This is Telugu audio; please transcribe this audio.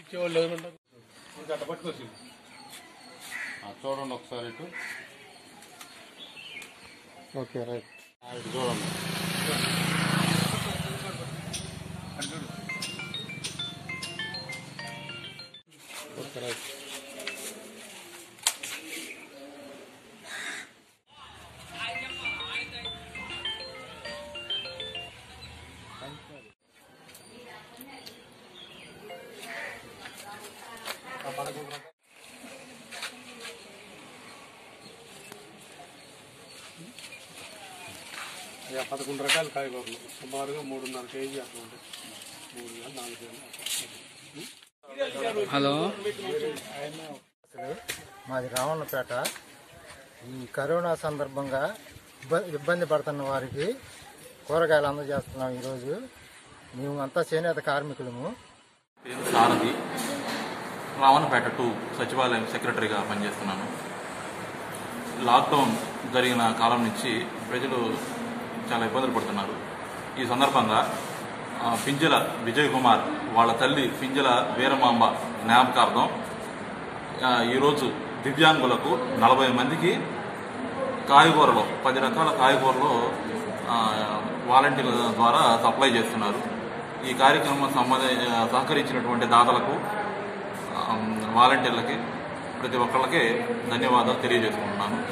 ఇచ్చేవాళ్ళు ఎవరు ఉంటారు ఆ, చూడండి ఒకసారి ఇటు ఓకే రైట్ ఆ, ఇటు చూడండి ఓకే రైట్ అయ్యా పదకొండు రకాల కాయగూరలు సుమారుగా మూడున్నర కేజీ అట్లా ఉంటాయి మూడు వేలు నాలుగు వేలు హలో మాది రావణపేట ఈ కరోనా సందర్భంగా ఇబ్బ- ఇబ్బంది పడుతున్న వారికి కూరగాయలు అందజేస్తున్నాం ఈరోజు మేము అంతా చేనేత కార్మికులము పేరు సారథి రావణపేట టూ సచివాలయం సెక్రటరీగా పనిచేస్తున్నాను లాక్డౌన్ జరిగిన కాలం నుంచి ప్రజలు చాలా ఇబ్బందులు పడుతున్నారు ఈ సందర్భంగా ఆ, పింజల విజయ్ కుమార్ వాళ్ళ తల్లి పింజల వీరమాంబ జ్ఞాపకార్థం ఆ, ఈరోజు దివ్యాంగులకు నలభై మందికి కాయగూరలు పది రకాల కాయగూరలు ఆ, వాలంటీర్ల ద్వారా సప్లై చేస్తున్నారు ఈ కార్యక్రమం సంబంధ సహకరించినటువంటి దాతలకు ఆ, వాలంటీర్లకి ప్రతి ఒక్కళ్ళకి ధన్యవాదాలు తెలియజేసుకుంటున్నాను